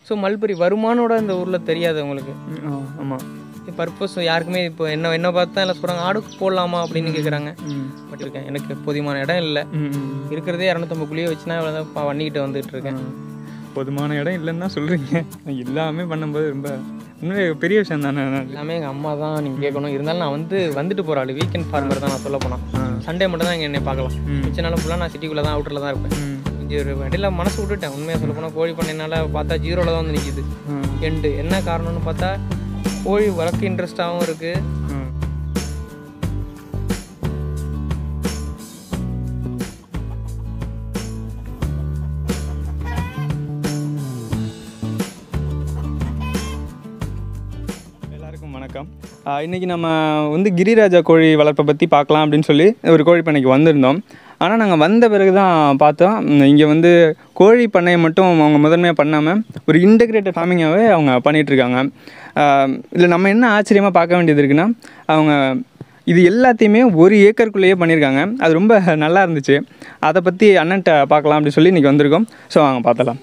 So mulberry வருமானோட இந்த ஊரில் தெரியாது அவங்களுக்கு ஆமாம் பர்பஸ் யாருக்குமே இப்போ என்ன என்ன பார்த்தா எல்லாம் சொல்கிறாங்க ஆடுக்கு போடலாமா அப்படின்னு கேட்குறாங்க ம் பட் இருக்கேன் எனக்கு போதுமான இடம் இல்லை ம், ம் இருக்கிறதே இரநூத்தம்பது குழியை வச்சு நான் இவ்வளோ தான் பண்ணிக்கிட்டு வந்துட்டு இருக்கேன் போதுமான இடம் இல்லைன்னு தான் சொல்கிறீங்க எல்லாமே பண்ணும்போது ரொம்ப உண்மையிலே பெரிய விஷயம் தானே எல்லாமே எங்கள் அம்மா தான் நீங்கள் கேட்கணும் இருந்தாலும் நான் வந்து வந்துட்டு போகிற ஆள் வீக்கெண்ட் ஃபார்மர் தான் நான் சொல்ல போனால் சண்டே மட்டும் தான் இங்கே என்னை பார்க்கலாம் மிச்ச நாள் ஃபுல்லாக நான் சிட்டிக்குள்ளே தான் அவுட்டரில் தான் இருப்பேன் இங்கே ஒரு இடையில மனசு விட்டுட்டேன் உண்மையாக சொல்ல போனால் கோழி பண்ணைனால பார்த்தா ஜீரோவில் தான் வந்து நிற்கிது எண்டு என்ன காரணம்னு பார்த்தா கோழி வளர்க்க இன்ட்ரெஸ்டாகவும் இருக்குது எல்லாருக்கும் வணக்கம் ஆஹ் இன்னைக்கு நம்ம வந்து கிரிராஜா கோழி வளர்ப்பை பற்றி பார்க்கலாம் அப்படின்னு சொல்லி ஒரு கோழி பண்ணைக்கு வந்திருந்தோம் ஆனால் நாங்கள் வந்த பிறகு தான் பார்த்தோம் இங்கே வந்து கோழி பண்ணையை மட்டும் அவங்க முதன்மையாக பண்ணாமல் ஒரு இன்டகிரேட்டட் ஃபார்மிங்காகவே அவங்க பண்ணிகிட்ருக்காங்க இதில் நம்ம என்ன ஆச்சரியமாக பார்க்க வேண்டியது இருக்குன்னா அவங்க இது எல்லாத்தையுமே ஒரு ஏக்கருக்குள்ளேயே பண்ணியிருக்காங்க அது ரொம்ப நல்லா இருந்துச்சு அதை பற்றி அண்ணன்ட்ட பார்க்கலாம் அப்படின்னு சொல்லி இன்றைக்கி வந்திருக்கோம் ஸோ வாங்க பார்த்தலாம்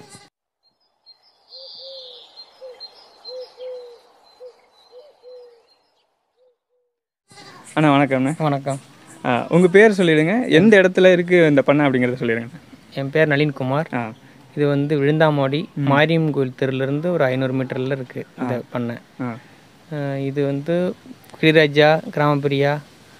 அண்ணா வணக்கம்ண்ணே வணக்கம் உங்கள் பேர் சொல்லிடுங்க எந்த இடத்துல இருக்குது இந்த பண்ணை அப்படிங்கிறத சொல்லிடுங்க என் பேர் நளின்குமார் ஆ இது வந்து விழுந்தாமாடி மாரியம் கோயில் தெருலேருந்து ஒரு ஐநூறு மீட்டரில் இருக்குது இந்த பண்ணை ஆ அஹ் இது வந்து கிரிராஜா கிராமப்பிரியா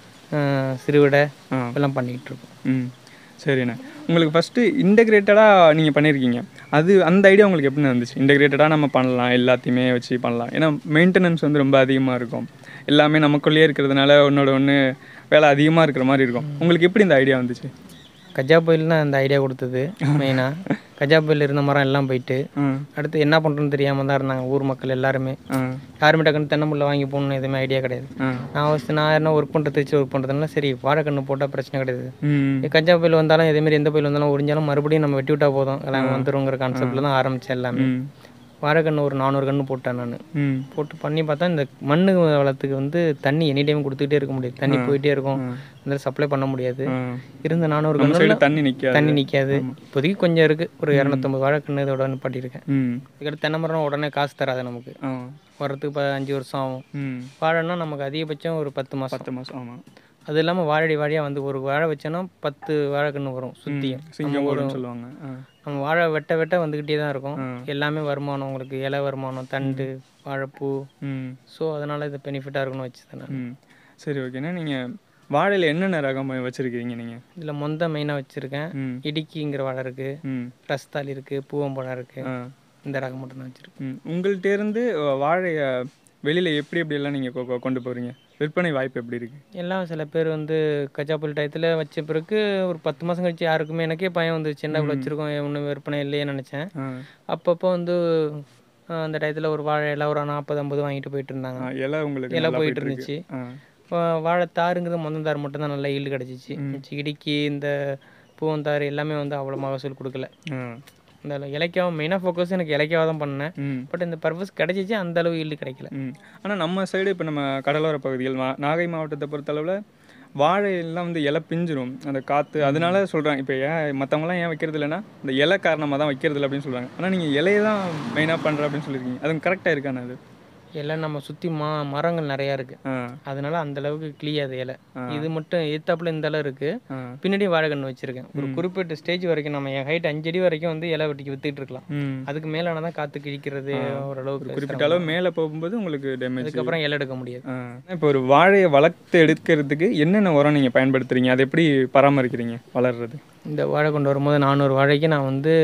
அஹ் சிறுவிடை ஆ. எல்லாம் பண்ணிக்கிட்டு இருக்கோம் ம் சரிண்ணே உங்களுக்கு ஃபஸ்ட்டு இன்டகிரேட்டடாக நீங்கள் பண்ணியிருக்கீங்க அது அந்த ஐடியா உங்களுக்கு எப்படி வந்துச்சு இன்டகிரேட்டடாக நம்ம பண்ணலாம் எல்லாத்தையுமே வச்சு பண்ணலாம் ஏன்னா மெயின்டெனன்ஸ் வந்து ரொம்ப அதிகமாக இருக்கும் எல்லாமே நமக்குள்ளேயே இருக்கிறதுனால ஒன்றோட ஒன்று வேலை அதிகமாக இருக்கிற மாதிரி இருக்கும் உங்களுக்கு எப்படி இந்த ஐடியா வந்துச்சு கஜா புயல் தான் அந்த ஐடியா கொடுத்தது மெயினாக கஜா புயல் இருந்த மரம் எல்லாம் போயிட்டு ஆ அடுத்து என்ன பண்ணுறோன்னு தெரியாமல் தான் இருந்தாங்க ஊர் மக்கள் எல்லாருமே ஆ யாருமே டக்குன்னு தென்னம்புள்ள வாங்கி போகணும்னு எதுவுமே ஐடியா கிடையாது ஆ நான் ஃபஸ்ட்டு நான் என்ன ஒர்க் பண்ணுறது திருச்சி ஒர்க் பண்ணுறதுனால சரி வாழைக்கண்ணு போட்டால் பிரச்சனை கிடையாது ம் கஜா புயல் வந்தாலும் இதேமாரி எந்த புயல் வந்தாலும் உறிஞ்சாலும் மறுபடியும் நம்ம வெட்டி விட்டா போதும் எல்லாம் வந்துருங்கிற கான்செப்டில் தான் ஆரம்பித்தேன் எல்லாமே ம் வாழைக்கண்ணு ஒரு நானூறு கன்று போட்டேன் நான் ம் போட்டு பண்ணி பார்த்தா இந்த மண்ணு வளத்துக்கு வந்து தண்ணி எனி டைம் கொடுத்துக்கிட்டே இருக்க முடியாது தண்ணி போயிட்டே இருக்கும் இந்த சப்ளை பண்ண முடியாது ஆ இருந்த நானூறு நம்ம கன்று சைடு தண்ணி நிற்காது தண்ணி நிற்காது இப்போதைக்கு கொஞ்சம் இருக்குது ஒரு இரநூத்தம்பது வாழைக்கன்று இதோட நிப்பாட்டியிருக்கேன் ம் இதுக்கடுத்து தென்னை மரம் உடனே காசு தராது நமக்கு ஆ வரத்துக்கு இப்போ அஞ்சு வருஷம் ஆகும் ம் வாழைன்னா நமக்கு அதிகபட்சம் ஒரு பத்து மாதம் பத்து மாதம் ஆமாம் அது இல்லாமல் வாழடி வாழையாக வந்து ஒரு வாழை வச்சோன்னா பத்து வாழைக்கன்று வரும் சுற்றியும் சிங்கம் ஊருன்னு சொல்லுவாங்க ஆ நம்ம வாழை வெட்ட வெட்ட வந்துக்கிட்டே தான் இருக்கும் ஆ. எல்லாமே வருமானம் உங்களுக்கு இலை வருமானம் தண்டு வாழைப்பூ ம் ஸோ அதனால் இது பெனிஃபிட்டாக இருக்கும்னு வச்சு தானே ம் சரி ஓகேண்ணா நீங்கள் வாழையில் என்னென்ன ரகம் வச்சுருக்கீங்க நீங்கள் இதில் மொந்த மெயினாக வச்சுருக்கேன் ம் இடுக்கிங்கிற வாழை இருக்குது ம் ரஸ்தாலி இருக்குது பூவம்பழம் இருக்குது ஆ இந்த ரகம் மட்டும் தான் வச்சுருக்கேன் ம் உங்கள்கிட்டேருந்து வாழையை வெளியில் எப்படி எப்படியெல்லாம் நீங்கள் கொண்டு போகிறீங்க விற்பனை வாய்ப்பு எப்படி இருக்குது எல்லாம் சில பேர் வந்து கஜாப்புல் டயத்தில் வச்ச பிறகு ஒரு பத்து மாதம் கழிச்சு யாருக்குமே எனக்கே பயம் வந்து சின்ன வச்சுருக்கோம் ஒன்றும் விற்பனை இல்லையே நினச்சேன் ஆ அப்பப்போ வந்து ஆஹ், அந்த டயத்தில் ஒரு வாழை இலை ஒரு நாற்பது ஐம்பது வாங்கிட்டு போயிட்டு இருந்தாங்க ஆ, இலை உங்களுக்கு இலை நல்லா போயிட்டு இருக்கு. இருந்துச்சு ஆ வா- வாழைத்தாருங்கிறது மொந்தந்தார் மட்டும் தான் நல்லா ஈல்டு கிடச்சிச்சு மிச்சம் இடுக்கி இந்த பூவந்தார் எல்லாமே வந்து அவ்வளோ மகசூல் கொடுக்கல ஆ இந்த இலைக்காவை மெயினாக ஃபோக்கஸ் எனக்கு இலைக்காவை தான் பண்ணேன் ம் பட் இந்த பர்பஸ் கிடைச்சிச்சு அந்த அளவு ஈல்டு கிடைக்கல ம் ஆனால் நம்ம சைடு இப்போ நம்ம கடலோர பகுதிகள் மா- நாகை மாவட்டத்தை பொறுத்தளவில் வாழையெல்லாம் வந்து இலை பிஞ்சிரும் அந்த காற்று அதனால சொல்கிறாங்க இப்போ ஏன் மற்றவங்களாம் ஏன் வைக்கிறது இல்லைன்னா இந்த இலை காரணமாக தான் வைக்கிறது இல்லை அப்படின்னு சொல்கிறாங்க ஆனால் நீங்கள் இலையை தான் மெயினாக பண்ணுற அப்படின்னு சொல்லியிருக்கீங்க அது கரெக்டாக இருக்காண்ணா அது எல்லாம் நம்ம சுற்றி மா மரங்கள் நிறையா இருக்குது ஆ அதனால அந்த அளவுக்கு கிளியாது இலை இது மட்டும் எத்தாப்புல இந்த அளவு இருக்குது ஆ பின்னாடி வாழைக்கன்று வச்சிருக்கேன் ஒரு குறிப்பிட்ட ஸ்டேஜ் வரைக்கும் நம்ம என் ஹைட் அஞ்சடி வரைக்கும் வந்து இலை வெட்டிக்கு வித்துட்டு இருக்கலாம் ம் அதுக்கு மேலான தான் காற்று கிழிக்கிறது ஓரளவுக்கு குறிப்பிட்ட அளவு மேலே போகும்போது உங்களுக்கு டேமேஜ் அதுக்கப்புறம் இலை எடுக்க முடியாது இப்போ ஒரு வாழையை வளர்த்து எடுக்கிறதுக்கு என்னென்ன உரம் நீங்கள் பயன்படுத்துறீங்க அதை எப்படி பராமரிக்கிறீங்க வளர்றது இந்த வாழை கொண்டு வரும்போது நானூறு வாழைக்கு நான் வந்து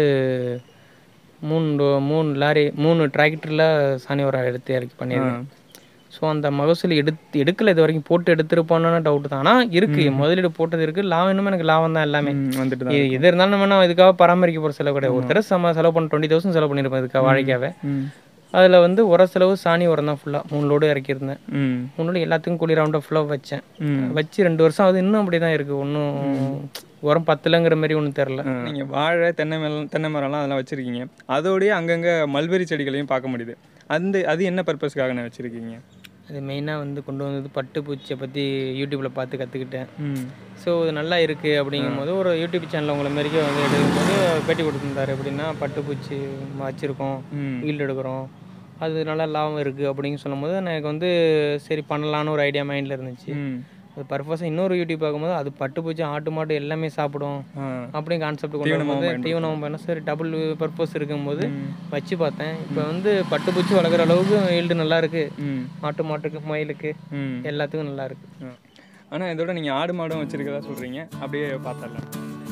மூணு டோ- மூணு லாரி மூணு டிராக்டரில் சாணி உரம் எடுத்து இறக்கி பண்ணியிருக்கேன் ஸோ அந்த மகசூல் எடுத்து எடுக்கல இது வரைக்கும் போட்டு எடுத்துருப்பானு டவுட் தான் ஆனால் இருக்கு முதலீடு போட்டது இருக்கு லாபம் இன்னும் எனக்கு லாபம் தான் எல்லாமே ம், வந்துட்டு தான் எ- எது இருந்தாலும் நம்ம இதுக்காக பராமரிக்க போகிற செலவு கிடையாது ஒரு தடவை நம்ம செலவு பண்ண டுவெண்ட்டி தௌசண்ட் செலவு பண்ணியிருப்பேன் இதுக்காக வாழைக்காவை ம் அதில் வந்து உர செலவு சாணி உரம் தான் ஃபுல்லாக மூணு லோடு இறக்கியிருந்தேன் ம் மூணு லோடு எல்லாத்துக்கும் கூலி ரவுண்டாக ஃபுல்லாக வச்சேன் ம் வச்சு ரெண்டு வருஷம் அது இன்னும் அப்படி தான் இருக்குது ஒன்றும் உரம் பத்தலைங்கிற மாதிரி ஒன்றும் தெரில நீங்கள் வாழை தென்னை மரம் தென்னை மரம்லாம் அதெல்லாம் வச்சுருக்கீங்க அதோடய அங்கங்கே மல்பெரி செடிகளையும் பார்க்க முடியுது அந்த அது என்ன பர்பஸ்க்காக நான் வச்சுருக்கீங்க அது மெயினாக வந்து கொண்டு வந்தது பட்டு பூச்சியை பற்றி யூடியூப்பில் பார்த்து கற்றுக்கிட்டேன் ம் ஸோ இது நல்லா இருக்குது அப்படிங்கும்போது ஒரு யூடியூப் சேனல் உங்களை மாரிக்கே வந்து எடுக்கும்போது பேட்டி கொடுத்துருந்தாரு எப்படின்னா பட்டுப்பூச்சி வச்சுருக்கோம் ம் ஃபீல்டு எடுக்கிறோம் அது நல்லா லாபம் இருக்குது அப்படின்னு சொல்லும்போது எனக்கு வந்து சரி பண்ணலான்னு ஒரு ஐடியா மைண்டில் இருந்துச்சு ம் அது பர்பஸாக இன்னொரு யூடியூப் பார்க்கும்போது அது பட்டுப்பூச்சி ஆட்டு மாட்டு எல்லாமே சாப்பிடும் ஆ அப்படின்னு கான்செப்ட் கொண்டு வரும்போது தீவனம் பண்ண சரி டபுள் பர்பஸ் இருக்கும்போது வச்சு பார்த்தேன் இப்போ வந்து பட்டுப்பூச்சி வளர்க்குற அளவுக்கு ஈல்டு நல்லா இருக்கு ம் ஆட்டு மாட்டுக்கு மயிலுக்கு ம் எல்லாத்துக்கும் நல்லா இருக்கு ஆனால் இதோட நீங்கள் ஆடு மாடும் வச்சிருக்கதா சொல்கிறீங்க அப்படியே பார்த்துடலாம்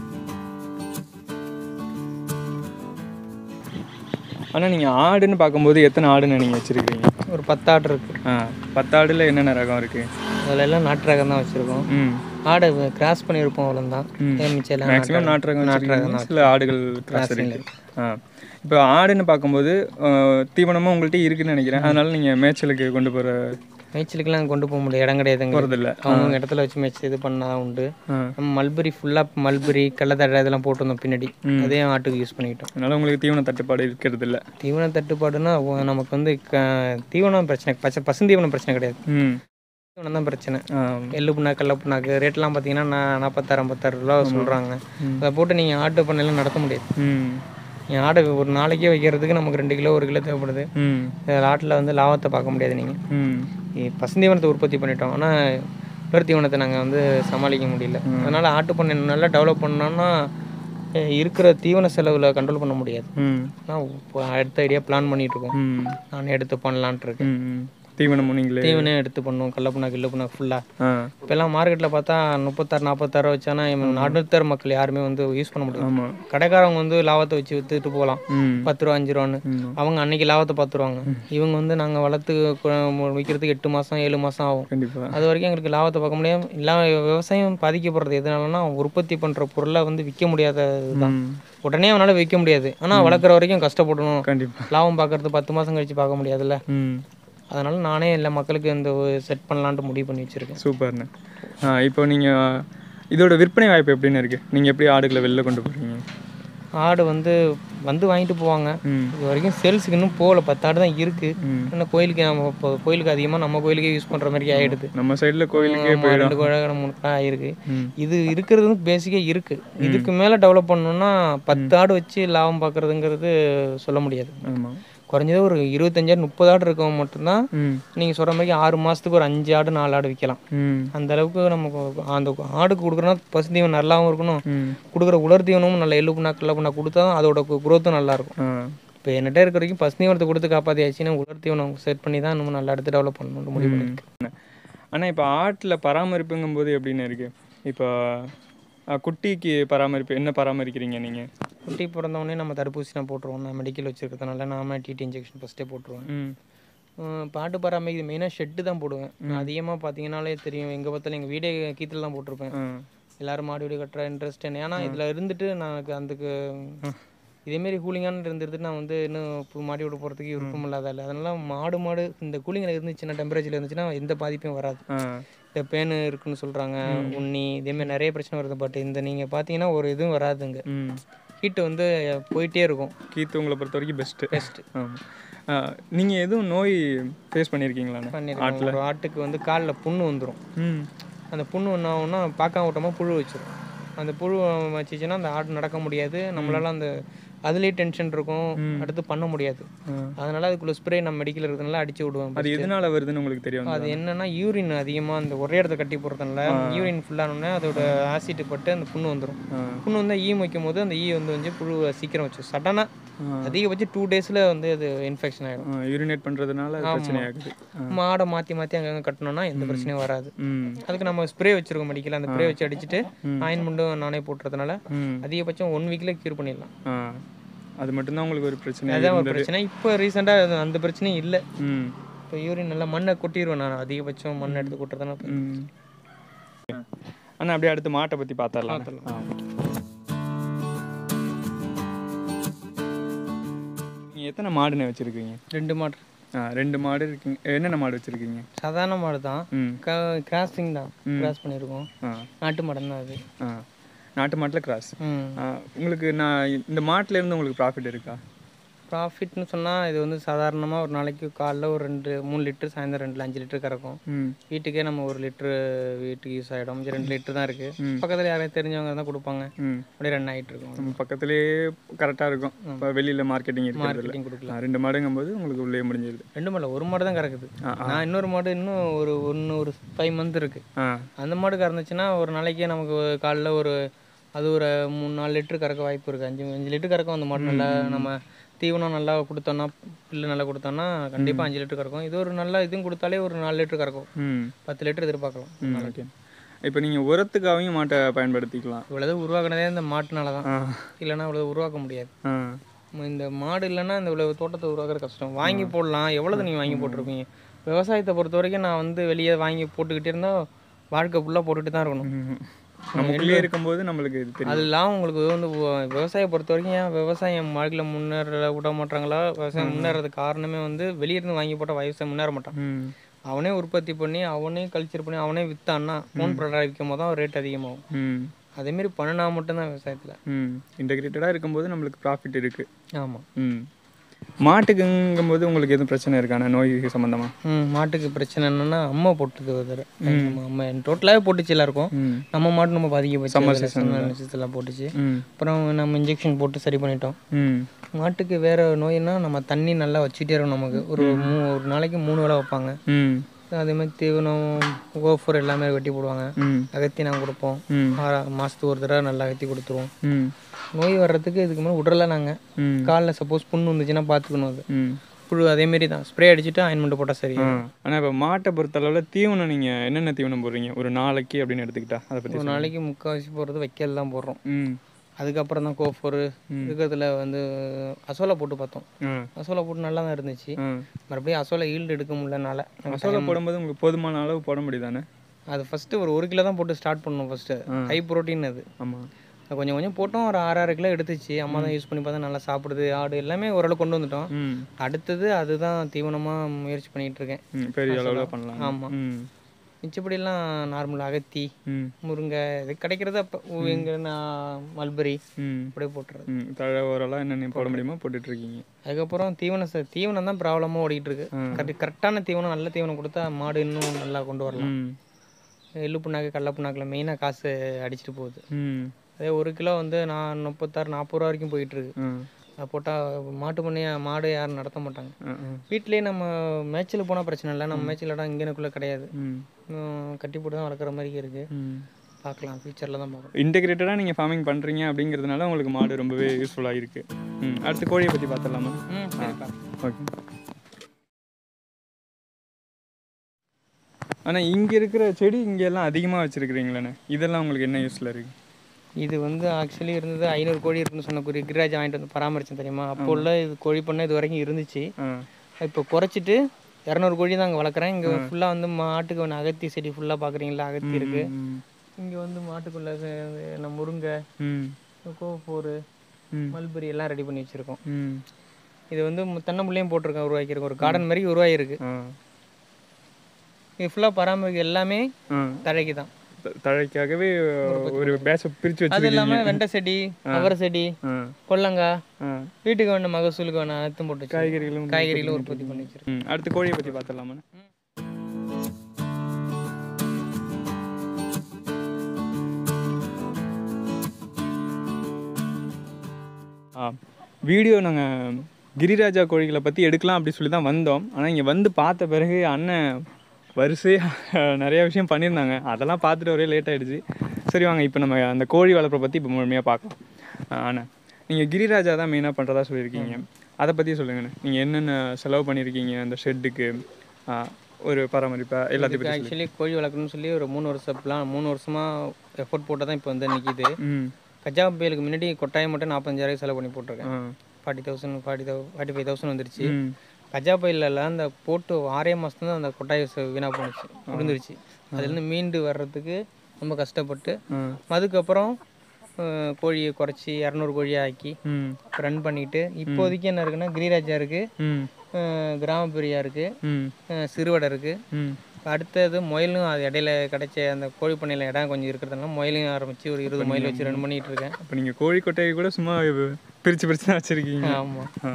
ஆனால் நீங்கள் ஆடுன்னு பார்க்கும்போது எத்தனை ஆடுன்னு நீங்கள் வச்சுருக்கீங்க ஒரு பத்து ஆடு இருக்கு ஆ பத்து ஆடுல என்னென்ன ரகம் இருக்குது அதில் எல்லாம் நாட்டு ரகம் தான் வச்சுருக்கோம் ம் ஆடை கிராஸ் பண்ணியிருப்போம் அவ்வளோதான் மிச்சம் எல்லாம் மேக்ஸிமம் நாட்டு ரகம் வச்சிருக்கீங்க சில ஆடுகள் கிராஸ் இருக்கு ஆ இப்போ ஆடுன்னு பார்க்கும்போது ஆ, தீவனமும் உங்கள்கிட்ட இருக்குன்னு நினைக்கிறேன் அதனால நீங்கள் மேய்ச்சலுக்கு கொண்டு போகிற மேய்ச்சலுக்குலாம் கொண்டு போக முடியாது இடம் கிடையாதுங்க போகிறதில்ல அவங்க இடத்துல வச்சு மேய்ச்சி இது பண்ணா உண்டு ஆ நம்ம மல்பெரி ஃபுல்லாக மல்பெரி கடலத்தடை இதெல்லாம் போட்டிருந்தோம் பின்னாடி அதே ஆட்டுக்கு யூஸ் பண்ணிக்கிட்டோம் அதனால உங்களுக்கு தீவன தட்டுப்பாடு இருக்கிறது இல்ல தீவன தட்டுப்பாடுனா ஒ- நமக்கு வந்து க- தீவனம் பிரச்சனை பச்சை பசுந்தீவனம் பிரச்சனை கிடையாது ம் தீவனம் தான் பிரச்சனை ஆ எள்ளு புண்ணாக்கு கடல புண்ணாக்கு ரேட்லாம் பார்த்தீங்கன்னா நான் நாற்பத்தாறு ஐம்பத்தாறு ரூபா சொல்கிறாங்க அதை போட்டு நீங்கள் ஆட்டு பண்ணையெல்லாம் நடத்த முடியாது ம் நீங்கள் ஆடை ஒரு நாளைக்கே வைக்கிறதுக்கு நமக்கு ரெண்டு கிலோ ஒரு கிலோ தேவைப்படுது ம் இதில் ஆட்டில் வந்து லாபத்தை பார்க்க முடியாது நீங்கள் ம் பசுந்தீவனத்தை உற்பத்தி பண்ணிட்டோம் ஆனால் உலர் தீவனத்தை நாங்கள் வந்து சமாளிக்க முடியல அதனால் ஆட்டு பண்ணை நல்லா டெவலப் பண்ணோம்னா அஹ் இருக்கிற தீவன செலவில் கண்ட்ரோல் பண்ண முடியாது ம் ஆனால் இப்போ அடுத்த ஐடியா பிளான் பண்ணிட்டு இருக்கோம் ம் நானே எடுத்து பண்ணலான்ட்டு இருக்கேன் ம் ம் தீவனமும் நீங்களே தீவனம் எடுத்து பண்ணுவோம் கடல புண்ணாக்கு இல்லை புண்ணாக்கு ஃபுல்லாக ஆ இப்போல்லாம் மார்க்கெட்டில் பார்த்தா முப்பத்தாறு நாற்பத்தாறு வச்சானா நடுத்தர மக்கள் யாருமே வந்து யூஸ் பண்ண முடியாது ஆமாம் கடைக்காரவங்க வந்து லாபத்தை வச்சு வித்துட்டு போகலாம் ம் பத்து ரூபா அஞ்சு ரூபான்னு ம். அவங்க அன்னைக்கு லாபத்தை பார்த்துருவாங்க இவங்க வந்து நாங்கள் வளர்த்து கு- விற்கிறதுக்கு எட்டு மாதம் ஏழு மாதம் ஆகும் கண்டிப்பாக அது வரைக்கும் எங்களுக்கு லாபத்தை பார்க்க முடியாது இல்லாம விவசாயம் பாதிக்கப்படுறது எதனாலனா உற்பத்தி பண்ணுற பொருளை வந்து விற்க முடியாத இதுதான் ம் உடனே அவனால் விற்க முடியாது ஆனால் வளர்க்குற வரைக்கும் கஷ்டப்படணும் கண்டிப்பாக லாபம் பார்க்கறது பத்து மாதம் கழிச்சு பார்க்க முடியாதுல்ல ம் அதனால நானே எல்லா மக்களுக்கு இந்த செட் பண்ணலான்ட்டு முடிவு பண்ணி வச்சிருக்கேன் சூப்பர்ண்ணே ஆ இப்போ நீங்கள் இதோட விற்பனை வாய்ப்பு எப்படின்னு இருக்குது நீங்கள் எப்படி ஆடுகளை வெளில கொண்டு போகிறீங்க ஆடு வந்து வந்து வாங்கிட்டு போவாங்க ம் இது வரைக்கும் சேல்ஸுக்கு இன்னும் போகல பத்து ஆடு தான் இருக்குது ம் ஆனால் கோயிலுக்கு நம்ம இப்போ கோயிலுக்கு அதிகமாக நம்ம கோயிலுக்கே யூஸ் பண்ணுற மாதிரி ஆகிடுது நம்ம சைடில் கோயிலுக்கே ஆமா, ரெண்டு கோழை மூணு கோழை ஆயிருக்கு ம் இது இருக்கிறது வந்து பேசிக்காக இருக்கு இதுக்கு மேலே டெவலப் பண்ணணும்னா பத்து ஆடு வச்சு லாபம் பார்க்கறதுங்கிறது சொல்ல முடியாது ஆமாம் குறைஞ்சது ஒரு இருபத்தஞ்சாயிரம் முப்பது ஆடு இருக்கவங்க மட்டும்தான் ம் நீங்கள் சொல்கிற மாதிரி ஆறு மாதத்துக்கு ஒரு அஞ்சு ஆடு நாலு ஆடு விற்கலாம் ம் அந்த அளவுக்கு நமக்கு அந்த ஆடுக்கு கொடுக்குறோன்னா பசு தீவனம் நல்லாவும் இருக்கணும் ம் கொடுக்குற உலர் தீவனமும் நல்ல எள்ளு புண்ணா கடல புண்ணா கொடுத்தா தான் அதோட குரோத்தும் நல்லா இருக்கும் ஆ இப்போ என்னட்ட இருக்கிற வரைக்கும் பசு தீவனத்தை கொடுத்து காப்பாற்றியாச்சுன்னா உலர் தீவனம் செட் பண்ணி தான் இன்னும் நல்லா எடுத்து டெவலப் பண்ணணும்னு முடிவு பண்ணியிருக்கேன் ஆனால் இப்போ ஆட்டில் பராமரிப்புங்கும்போது எப்படின்னு இருக்குது இப்போ அஹ், குட்டிக்கு பராமரிப்பு என்ன பராமரிக்கிறீங்க நீங்கள் குட்டி பிறந்தவொடனே நம்ம தடுப்பூசிலாம் போட்டுருவோம் நான் மெடிக்கல் வச்சிருக்கிறதுனால நாம டிடி இன்ஜெக்ஷன் ஃபஸ்ட்டே போட்டுருவேன் ம் உம் பாட்டு பராமரிக்கு மெயினாக ஷெட்டு தான் போடுவேன் நான் அதிகமாக பார்த்தீங்கன்னாலே தெரியும் எங்கே பார்த்தாலும் எங்கள் வீடே கீத்தில் தான் போட்டிருப்பேன் ஆ எல்லாரும் மாடி வீடு கட்டுற இன்ட்ரெஸ்ட் என்ன ஏன்னா இதில் இருந்துட்டு எனக்கு அதுக்கு இதேமாரி கூலிங்கான இருந்துட்டு நான் வந்து இன்னும் பு- மாடி வீடு போகிறதுக்கு விருப்பம் இல்லாத இல்லை அதனால மாடு மாடு இந்த கூலிங்கில் இருந்துச்சுன்னா டெம்பரேச்சர் இருந்துச்சுன்னா எந்த பாதிப்பும் வராது ஆ இந்த பேனு இருக்குன்னு சொல்கிறாங்க உண்ணி இதேமாரி நிறைய பிரச்சனை வருது பட் இந்த நீங்கள் பார்த்தீங்கன்னா ஒரு இதுவும் வராதுங்க ம் ஹீட்டு வந்து போயிட்டே இருக்கும் கீத்து உங்களை பொறுத்த வரைக்கும் பெஸ்ட்டு பெஸ்ட் ஆமாம் நீங்கள் எதுவும் நோய் ஃபேஸ் பண்ணியிருக்கீங்களாண்ணே பண்ணியிருக்கேன் ஒரு ஆட்டுக்கு வந்து காலில் புண்ணு வந்துடும் ம் அந்த புண்ணு என்ன ஆகும்னா பார்க்காம விட்டோமா புழு வச்சிரும் அந்த புழு வச்சுச்சுன்னா அந்த ஆடு நடக்க முடியாது நம்மளால அந்த அதுலேயே டென்ஷன் இருக்கும் அடுத்து பண்ண முடியாது ஆ. அதனால அதுக்குள்ள ஸ்ப்ரே நம்ம மெடிக்கல் இருக்கிறதுனால அடிச்சு விடுவோம் அது எதனால வருதுன்னு உங்களுக்கு தெரியும் அது என்னன்னா யூரின் அதிகமாக அந்த ஒரே இடத்த கட்டி போடுறதுனால யூரின் ஃபுல்லானோடனே அதோட ஆசிட் பட்டு அந்த புண்ணு வந்துடும் ஆ. புண்ணு வந்து ஈ வைக்கும் போது அந்த ஈ வந்து வந்து புழு சீக்கிரம் வச்சு சடனாக ஆ. அதிகபட்சம் டூ டேஸில் வந்து அது இன்ஃபெக்ஷன் ஆகிடும் யூரினேட் பண்ணுறதுனால அது பிரச்சனை ஆகுது ஆ. மாடை மாற்றி மாற்றி அங்கங்கே கட்டணும்னா எந்த பிரச்சனையும் வராது ம் அதுக்கு நம்ம ஸ்ப்ரே வச்சிருக்கோம் மெடிக்கல் அந்த ஸ்ப்ரே வச்சு அடிச்சுட்டு ஆயின்மெண்ட்டும் நானே போட்டுறதுனால ம் அதிகபட்சம் ஒன் வீக்கில் க்யூர் பண்ணிடலாம் ஆ அது மட்டும்தான் உங்களுக்கு ஒரு பிரச்சனை அதான் ஒரு பிரச்சனை இப்போ ரீசெண்டாக அந்த பிரச்சனையும் இல்லை ம் இப்போ யூரின் நல்லா மண்ணை கொட்டிடுவேன் நான் அதிகபட்சம் மண்ணை எடுத்து கொட்டுறதுனால ம் அண்ணா அப்படியே அடுத்து மாட்டை பற்றி பார்த்துடலாம் நீங்கள் எத்தனை மாடுண்ணே வச்சுருக்கீங்க ரெண்டு மாடு ஆ ரெண்டு மாடு இருக்கீங்க என்னென்ன மாடு வச்சுருக்கீங்க சாதாரண மாடு தான் ம் கிராஸிங் தான் கிராஸ் பண்ணியிருக்கோம் ஆ நாட்டு மாடு தான் அது ஆ நாட்டு மாட்டில் கிராஸ் ம் உங்களுக்கு நான் இந்த மாட்டுல இருந்து உங்களுக்கு ப்ராஃபிட் இருக்கா ப்ராஃபிட்னு சொன்னால் இது வந்து சாதாரணமாக ஒரு நாளைக்கு காலைல ஒரு ரெண்டு மூணு லிட்டர் சாயந்தரம் ரெண்டு அஞ்சு லிட்டர் கறக்கும் ம் வீட்டுக்கே நம்ம ஒரு லிட்ரு வீட்டுக்கு யூஸ் ஆகிடும் ரெண்டு லிட்டர் தான் இருக்குது பக்கத்தில் யாரையும் தெரிஞ்சவங்க தான் கொடுப்பாங்க ம் அப்படியே ரன் ஆகிட்டு இருக்கும் நம்ம பக்கத்துலேயே கரெக்டாக இருக்கும் இப்போ வெளியில் மார்க்கெட்டிங் இருக்கிறது மார்க்கெட்டிங் கொடுக்கலாம் ரெண்டு மாடுங்கும்போது உங்களுக்கு உள்ளே முடிஞ்சிருது ரெண்டு மாடல ஒரு மாடு தான் கறக்குது ஆ, நான் இன்னொரு மாடு இன்னும் ஒரு ஒன்று ஒரு ஃபைவ் மந்த் இருக்குது ஆ அந்த மாடு கறந்துச்சுன்னா ஒரு நாளைக்கு நமக்கு காலைல ஒரு அது ஒரு மூணு நாலு லிட்டர் கறக்க வாய்ப்பு இருக்குது அஞ்சு அஞ்சு லிட்டர் கறக்கும் அந்த மாடு நல்லா நம்ம தீவனம் நல்லா கொடுத்தோன்னா புல்லு நல்லா கொடுத்தோன்னா கண்டிப்பாக அஞ்சு லிட்டர் கறக்கும் இது ஒரு நல்ல இதுவும் கொடுத்தாலே ஒரு நாலு லிட்டர் கறக்கும் ம் பத்து லிட்டர் எதிர்பார்க்கலாம் ம் ஓகே இப்போ நீங்கள் உரத்துக்காகவும் மாட்டை பயன்படுத்திக்கலாம் இவ்வளவு உருவாக்குனதே இந்த மாட்டுனால தான் ஆ இல்லைன்னா இவ்வளவு உருவாக்க முடியாது ஆ நம்ம இந்த மாடு இல்லைன்னா இந்த இவ்வளவு தோட்டத்தை உருவாக்குறது கஷ்டம் வாங்கி போடலாம் எவ்வளவு நீங்கள் வாங்கி போட்டிருப்பீங்க விவசாயத்தை பொறுத்த வரைக்கும் நான் வந்து வெளியே வாங்கி போட்டுக்கிட்டே இருந்தால் வாழ்க்கை ஃபுல்லாக போட்டுக்கிட்டு தான் இருக்கணும் ம். நமக்குள்ளே இருக்கும்போது நம்மளுக்கு இது தெரியும் அது இல்லாமல் உங்களுக்கு வந்து வ- விவசாயம் பொறுத்த வரைக்கும் ஏன் விவசாயம் வாழ்க்கையில் முன்னேற விட மாட்டாங்களா விவசாயம் முன்னேறதுக்கு காரணமே வந்து வெளியிருந்து வாங்கி போட்டால் விவசாயம் முன்னேற மாட்டான் ம் அவனே உற்பத்தி பண்ணி அவனே கல்ச்சர் பண்ணி அவனே விற்றான்னா ஃபோன் ப்ராடக்ட் விற்கும் போது தான் ரேட் அதிகமாகும் ம் அதேமாரி பண்ணினா மட்டும்தான் விவசாயத்தில் ம் இன்டெகிரேட்டடாக இருக்கும்போது நம்மளுக்கு ப்ராஃபிட் இருக்குது ஆமாம் ம் மாட்டுக்குங்கும்போது உங்களுக்கு எதுவும் பிரச்சனை இருக்கான நோய் சம்மந்தமா ம் மாட்டுக்கு பிரச்சனை என்னன்னா அம்மா போட்டுது ஒரு தடவை. நம்ம அம்மா டோட்டலாகவே போட்டுச்சு எல்லாருக்கும் ம் நம்ம மாட்டு நம்ம பாதிக்கப்பட்டு Summer அதில் season summer season ல போட்டுச்சு ம் அப்புறம் நம்ம இன்ஜெக்ஷன் போட்டு சரி பண்ணிட்டோம் ம் மாட்டுக்கு வேற நோய்னா நம்ம தண்ணி நல்லா வச்சுட்டே இருக்கணும் நமக்கு ஒரு மூ ஒரு நாளைக்கு மூணு வேளை வைப்பாங்க ம் அதே மாதிரி தீவனம் கோஃபர் எல்லாமே வெட்டி போடுவாங்க ம் அகத்தி நாங்கள் கொடுப்போம் ம் ஆறா- மாசத்துக்கு ஒரு தடவை நல்லா அகத்தி கொடுத்துருவோம் ம் நோய் வர்றதுக்கு இதுக்கு முன்னாடி விடல நாங்கள் ம் காலில் சப்போஸ் புண்ணு வந்துச்சுன்னா பார்த்துக்கணும் அது ம் புழு அதேமாரி தான் ஸ்ப்ரே அடிச்சுட்டு ஆயின்மெண்ட் போட்டால் சரி ஆ ஆனால் இப்போ மாட்டை பொறுத்தளவில் தீவனம் நீங்கள் என்னென்ன தீவனம் போடுறீங்க ஒரு நாளைக்கு அப்படின்னு எடுத்துக்கிட்டா அதை பற்றி ஒரு நாளைக்கு முக்கால்வாசி போடுறது வைக்கல் தான் போடுறோம் ம் அதுக்கப்புறம் தான் கோஃபரு இருக்கிறதுல வந்து அசோலா போட்டு பார்த்தோம் ஆ அசோலா போட்டு நல்லா தான் இருந்துச்சு ஆ மறுபடியும் அசோலா ஈல்டு எடுக்க முடியலனால மசாலா போடும்போது உங்களுக்கு போதுமான அளவு போட முடியுதானே அது ஃபஸ்ட்டு ஒரு ஒரு கிலோ தான் போட்டு ஸ்டார்ட் பண்ணோம் ஃபஸ்ட்டு ஹை ப்ரோட்டீன் அது ஆமாம் அது கொஞ்சம் கொஞ்சம் போட்டோம் ஒரு ஆறு ஆறு கிலோ எடுத்துச்சு அம்மா தான் யூஸ் பண்ணி பார்த்தா நல்லா சாப்பிடுது ஆடு எல்லாமே ஓரளவு கொண்டு வந்துட்டோம் ம் அடுத்தது அதுதான் தீவனமாக முயற்சி பண்ணிகிட்டு இருக்கேன் ம் பெரிய அளவில் பண்ணலாம் ஆமாம் ம் மிச்சப்படியெல்லாம் நார்மல் அகத்தி ம் முருங்கை இது கிடைக்கிறது அப்போ எங்கே நான் மல்பரி ம் அப்படியே போட்டுறது ம் தழை ஓரெல்லாம் என்னென்ன போட முடியுமோ போட்டுட்டு இருக்கீங்க அதுக்கப்புறம் தீவனம் ச- தீவனம் தான் ப்ராப்ளமாக ஓடிட்டு இருக்கு கரெக்ட் கரெக்டான தீவனம் நல்ல தீவனம் கொடுத்தா மாடு இன்னும் நல்லா கொண்டு வரலாம் ம் எள்ளு புண்ணாக்கு கடல புண்ணாக்கில் மெயினாக காசு அடிச்சிட்டு போகுது ம் அதே ஒரு கிலோ வந்து நான் முப்பத்தாறு நாற்பது ரூபா வரைக்கும் போயிட்டு இருக்கு ம் அது போட்டால் மாட்டு பண்ணையா மாடு யாரும் நடத்த மாட்டாங்க ம், ம் வீட்டிலேயே நம்ம மேய்ச்சல் போனால் பிரச்சனை இல்லை நம்ம மேய்ச்சல் இடம் இங்கேனுக்குள்ளே கிடையாது ம் இன்னும் கட்டி போட்டு தான் வளர்க்குற மாதிரி இருக்குது ம் பார்க்கலாம் ஃபியூச்சரில் தான் பார்க்கணும் இன்டெகிரேட்டடாக நீங்கள் ஃபார்மிங் பண்ணுறீங்க அப்படிங்கிறதுனால உங்களுக்கு மாடு ரொம்பவே யூஸ்ஃபுல்லாக இருக்குது ம் அடுத்து கோழியை பற்றி பார்த்துடலாமா ம் சரிப்பா ஓகே ஆனால் இங்கே இருக்கிற செடி இங்கெல்லாம் அதிகமாக வச்சுருக்கிறீங்களேண்ணே இதெல்லாம் உங்களுக்கு என்ன யூஸில் இருக்குது இது வந்து ஆக்சுவலி இருந்தது ஐநூறு கோழி இருக்குன்னு சொன்ன குறி கிரிராஜ் வாங்கிட்டு வந்து பராமரிச்சேன் தெரியுமா அப்போ உள்ள இது கோழி பண்ணை இது வரைக்கும் இருந்துச்சு ஆ இப்போ குறைச்சிட்டு இரநூறு கோழி தான் அங்கே வளர்க்குறேன் இங்கே ஃபுல்லாக வந்து மாட்டுக்கு ஒன்று அகத்தி செடி ஃபுல்லாக பார்க்குறீங்களா அகத்தி இருக்குது ம் இங்கே வந்து மாட்டுக்குள்ளே நம்ம முருங்கை ம் கோஃபோரு ம். மல்பெரி எல்லாம் ரெடி பண்ணி வச்சுருக்கோம் ம் இது வந்து மு- தென்னம்பிள்ளையும் போட்டிருக்கேன் உருவாக்கியிருக்கோம் ஒரு கார்டன் மாதிரி உருவாகிருக்கு ஆ இது ஃபுல்லாக பராமரிக்க எல்லாமே ஆ தழைக்கு தான் த- தழைக்காகவே ஒரு பேட்சை பிரித்து அது வச்சு இல்லாமல் வெண்டை செடி அவரை செடி ஆ கொல்லங்காய் ஆ வீட்டுக்கு வேண்ட மகசூலுக்கு வேணும் அனைத்தும் போட்டு வச்சிருக்கேன். காய்கறிகளும் காய்கறிகளும் உற்பத்தி பண்ணி வச்சிருக்கேன் ம் அடுத்து கோழியை பற்றி பார்த்துடலாமா ஆ வீடியோ நாங்கள் கிரிராஜா கோழிகளை பற்றி எடுக்கலாம் அப்படி சொல்லி தான் வந்தோம் ஆனால் இங்கே வந்து பார்த்த பிறகு அண்ணன் வரிசையாக நிறைய விஷயம் பண்ணியிருந்தாங்க அதெல்லாம் பார்த்துட்டு ஒரே லேட் ஆகிடுச்சு சரி வாங்க இப்போ நம்ம அந்த கோழி வளர்ப்பை பற்றி இப்போ முழுமையாக பார்க்கலாம் ஆ, அண்ணா நீங்கள் கிரிராஜா தான் மெயினாக பண்ணுறதா சொல்லியிருக்கீங்க அதை பற்றி சொல்லுங்கண்ணே நீங்கள் என்னென்ன செலவு பண்ணியிருக்கீங்க அந்த ஷெட்டுக்கு ஒரு பராமரிப்பை எல்லாத்தையும் பற்றி ஆக்சுவலி கோழி வளர்க்கணும்னு சொல்லி ஒரு மூணு வருஷம் பிளான் மூணு வருஷமா எஃபோர்ட் போட்டால் தான் இப்போ வந்து நிற்கிது ம் கஜா புயலுக்கு முன்னாடி கொட்டாயம் மட்டும் நாற்பத்தஞ்சாயிரம் செலவு பண்ணி போட்டிருக்கேன் ஆ ஃபார்ட்டி தௌசண்ட் ஃபார்ட்டி தௌ ஃபார்ட்டி ஃபைவ் தௌசண்ட் வந்துருச்சு ம் கஜா புயலில் அந்த போட்டு ஆறே மாதம் தான் அந்த கொட்டாயம் ச- வீணா போணுச்சு முடிஞ்சிருச்சு அதுலேருந்து மீண்டு வர்றதுக்கு ரொம்ப கஷ்டப்பட்டு ஆ அதுக்கப்புறம் அஹ், கோழியை குறைச்சி இரநூறு கோழியை ஆக்கி ம் ரன் பண்ணிட்டு இப்போதைக்கு என்ன இருக்குன்னா கிரிராஜா இருக்கு ம் அஹ், கிராம பிரியா இருக்கு ம் அஹ், சிறுவடை இருக்கு ம் அடுத்தது முயலும் அது இடையில கிடைச்ச அந்த கோழி பண்ணையில் இடம் கொஞ்சம் இருக்கிறதுனால முயலையும் ஆரம்பிச்சு ஒரு இருபது முயல் வச்சு ரன் பண்ணிட்டு இருக்கேன் அப்போ நீங்கள் கோழி கொட்டையை கூட சும்மா பிரித்து பிரித்து தான் வச்சுருக்கீங்க ஆமாம் ஆ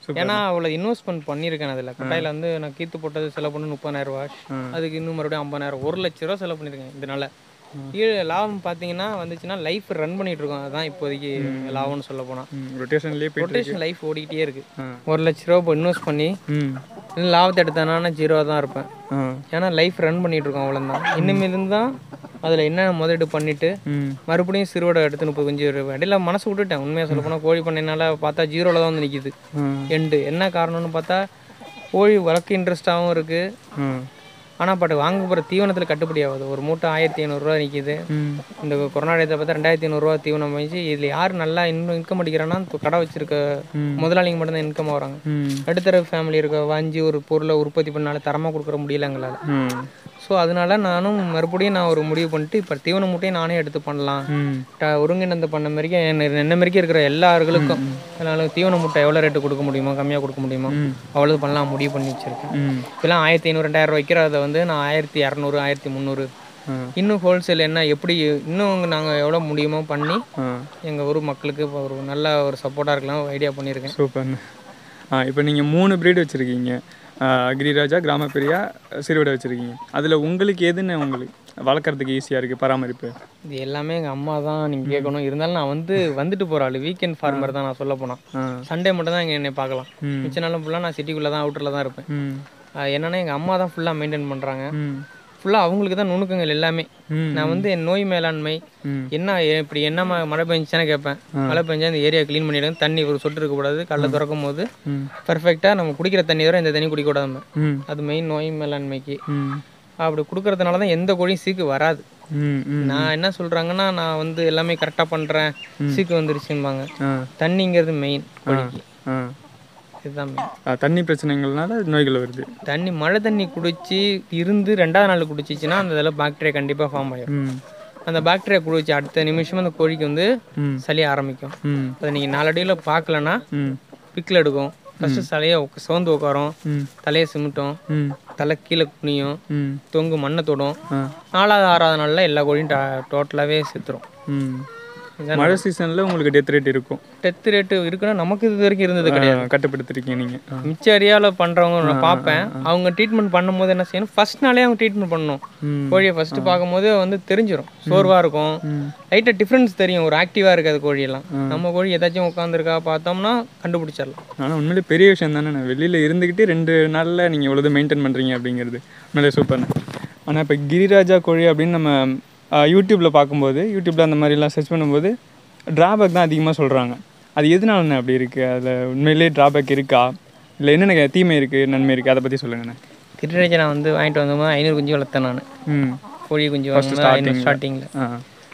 ஏன்னா அவ்வளோ இன்வெஸ்ட்மெண்ட் பண்ணியிருக்கேன் அதில் கட்டாயில் வந்து நான் கீத்து போட்டது செலவு பண்ணி முப்பதாயிரம் ரூபா அதுக்கு இன்னும் மறுபடியும் ஐம்பதாயிரம் ஒரு லட்ச ரூபா செலவு பண்ணியிருக்கேன் இதனால கீழே லாபம் பார்த்தீங்கன்னா வந்துச்சுன்னா லைஃப் ரன் பண்ணிட்டு இருக்கோம் அதுதான் இப்போதைக்கு லாபம்னு சொல்ல போனால் ரொட்டேஷன்லேயே போயிட்டு ரொட்டேஷன் லைஃப் ஓடிக்கிட்டே இருக்கு ஆ. ஒரு லட்ச ரூபா இப்போ இன்வெஸ்ட் பண்ணி ம் இன்னும் லாபத்தை எடுத்தானா ஜீரோ தான் இருப்பேன் ஆ ஏன்னா லைஃப் ரன் பண்ணிட்டு இருக்கோம் அவ்வளோதான் இனிமேலும் தான் அதில் என்ன முதலீடு பண்ணிட்டு ம் மறுபடியும் சிறுவடை எடுத்து முப்பது குஞ்சு வருவேன் இடையில மனசு விட்டுட்டேன் உண்மையாக சொல்ல போனால் கோழி பண்ணைனால பார்த்தா ஜீரோவில் தான் வந்து நிற்கிது ம் எண்டு என்ன காரணம்னு பார்த்தா கோழி வளர்க்க இன்ட்ரெஸ்டாகவும் இருக்குது ம் ஆனால் பட் வாங்க போகிற தீவனத்தில் கட்டுப்படி ஆகுது ஒரு மூட்டை ஆயிரத்தி ஐநூறுரூவா நிற்கிது ம் இந்த கொரோனா டயத்தை பார்த்தா ரெண்டாயிரத்தி ஐநூறுரூவா தீவனம் வாங்கி இதில் யார் நல்லா இன்னும் இன்கம் அடிக்கிறான்னா இந்த கடை வச்சிருக்க முதலாளிங்க மட்டும்தான் இன்கம் ஆகுறாங்க ம் நடுத்தர ஃபேமிலி இருக்க வாங்கி ஒரு பொருளை உற்பத்தி பண்ணால தரமாக கொடுக்குற முடியல எங்களால் ம் ஸோ அதனால நானும் மறுபடியும் நான் ஒரு முடிவு பண்ணிட்டு இப்போ தீவன மூட்டையும் நானே எடுத்து பண்ணலாம் ம் ட- ஒருங்கிணைந்த பண்ண மாதிரிக்கே என்ன என்ன மாதிரிக்கே இருக்கிற எல்லாருக்கும் அதனால தீவன மூட்டை எவ்வளோ ரேட்டு கொடுக்க முடியுமோ கம்மியாக கொடுக்க முடியுமோ அவ்வளோ பண்ணலாம் முடிவு பண்ணி வச்சிருக்கேன் ம் இப்போலாம் ஆயிரத்தி ஐநூறு ரெண்டாயிரம் ரூபா வைக்கிறத வந்து நான் ஆயிரத்தி இரநூறு ஆயிரத்தி முந்நூறு ஆ இன்னும் ஹோல்சேல் என்ன எப்படி இன்னும் நாங்கள் எவ்வளோ முடியுமோ பண்ணி ஆ எங்கள் ஊர் மக்களுக்கு இப்போ ஒரு நல்ல ஒரு சப்போர்ட்டாக இருக்கலாம் ஐடியா பண்ணியிருக்கேன் சூப்பர்ண்ண ஆ இப்போ நீங்கள் மூணு ப்ரீடு வச்சுருக்கீங்க கிரிராஜா கிராமப்பிரியா சிறுவிடை வச்சுருக்கீங்க அதில் உங்களுக்கு எதுன்னு உங்களுக்கு வளர்க்குறதுக்கு ஈஸியாக இருக்குது பராமரிப்பு இது எல்லாமே எங்கள் அம்மா தான் நீங்கள் கேட்கணும் இருந்தாலும் நான் வந்து வந்துட்டு போகிற ஆள் வீக்கெண்ட் ஃபார்மர் தான் நான் சொல்ல போனால் ஆ சண்டே மட்டும் தான் இங்கே என்னை பார்க்கலாம் ம். மிச்ச நாளும் ஃபுல்லாக நான் சிட்டிக்குள்ளே தான் அவுட்டரில் தான் இருப்பேன் ம் ஆஹ் என்னன்னா எங்கள் அம்மா தான் ஃபுல்லாக மெயின்டைன் பண்ணுறாங்க ம் ஃபுல்லாக அவங்களுக்கு தான் நுணுக்கங்கள் எல்லாமே ம். நான் வந்து என் நோய் மேலாண்மை ம் என்ன ஏ- இப்படி என்ன ம- மழை பெஞ்சுச்சானே கேட்பேன் மழை பெஞ்சா இந்த ஏரியா க்ளீன் பண்ணிவிடுங்க தண்ணி ஒரு சொட்டு இருக்கக்கூடாது காலைல திறக்கும் போது ம் பர்ஃபெக்டாக நம்ம குடிக்கிற தண்ணி வர இந்த தண்ணி குடிக்கக்கூடாது நம்ம ம் அது மெயின் நோய் மேலாண்மைக்கு ம் அப்படி கொடுக்கறதுனால தான் எந்த கோழியும் சீக்கு வராது ம் ம் நான் என்ன சொல்கிறாங்கன்னா நான் வந்து எல்லாமே கரெக்டாக பண்ணுறேன் சீக்கு வந்துருச்சும்பாங்க ஆ தண்ணிங்கிறது மெயின் கோழிக்கு ஆ இதுதான் மெயின் ஆ, தண்ணி பிரச்சனைகள்னால நோய்கள் வருது தண்ணி மழை தண்ணி குடிச்சு இருந்து ரெண்டாவது நாள் குடிச்சிச்சுன்னா அந்த இதில் பாக்டீரியா கண்டிப்பாக ஃபார்ம் ஆயிடும் ம் அந்த பாக்டீரியா குடிச்சு அடுத்த நிமிஷம் அந்த கோழிக்கு வந்து ம் சளி ஆரம்பிக்கும் ம் அதை நீங்கள் நாலடியில் பார்க்கலன்னா ம் பிக்கில் எடுக்கும் ஃபஸ்ட்டு தலையை உக்க- சோர்ந்து உட்காரும் ம் தலையை சிமிட்டும் ம் தலை கீழே குனியும் ம் தொங்கு மண்ணை தொடும் ஆ நாலாவது ஆறாவது நாளில் எல்லா கோழியும் டோட்டலாகவே செத்துரும் ம் மழை சீசனில் உங்களுக்கு டெத் ரேட் இருக்கும் டெத் ரேட்டு இருக்குன்னா நமக்கு இது வரைக்கும் இருந்தது கிடையாது ஆ, கட்டுப்படுத்திருக்கீங்க நீங்கள் மிச்ச ஏரியாவில் பண்ணுறவங்க நான் பார்ப்பேன் அவங்க ட்ரீட்மெண்ட் பண்ணும்போது என்ன செய்யணும் ஃபர்ஸ்ட் நாளே அவங்க ட்ரீட்மெண்ட் பண்ணணும் ம் கோழியை ஃபர்ஸ்ட் பார்க்கும்போது வந்து தெரிஞ்சிடும் சோர்வாக இருக்கும் ம் லைட்டாக டிஃப்ரென்ஸ் தெரியும் ஒரு ஆக்டிவாக இருக்காது கோழியெல்லாம் நம்ம கோழி ஏதாச்சும் உட்காந்துருக்கா பார்த்தோம்னா கண்டுபிடிச்சிடலாம் ஆனால் உண்மையிலே பெரிய விஷயம் தானே வெளியில் இருந்துக்கிட்டு ரெண்டு நாளில் நீங்கள் எவ்வளோ மெயின்டைன் பண்ணுறீங்க அப்படிங்கிறது உண்மையிலே சூப்பர்ண்ணே ஆனால் இப்போ கிரிராஜா கோழி அப்படின்னு நம்ம யூடியூப்பில் பார்க்கும்போது யூடியூப்பில் அந்த மாதிரிலாம் சர்ச் பண்ணும்போது ட்ராபேக் தான் அதிகமாக சொல்கிறாங்க அது எதனாலண்ணே அப்படி இருக்குது அதில் உண்மையிலேயே ட்ராபேக் இருக்கா இல்லை என்னென்ன தீமை இருக்குது நன்மை இருக்குது அதை பற்றி சொல்லுங்கண்ணே திருநெல்வேலி நான் வந்து வாங்கிட்டு வந்தோம் ஐநூறு குஞ்சு வளர்த்தேன் நான் ம் கோழி குஞ்சு வாங்கினது ஐநூறு ஸ்டார்டிங்கில் ஆ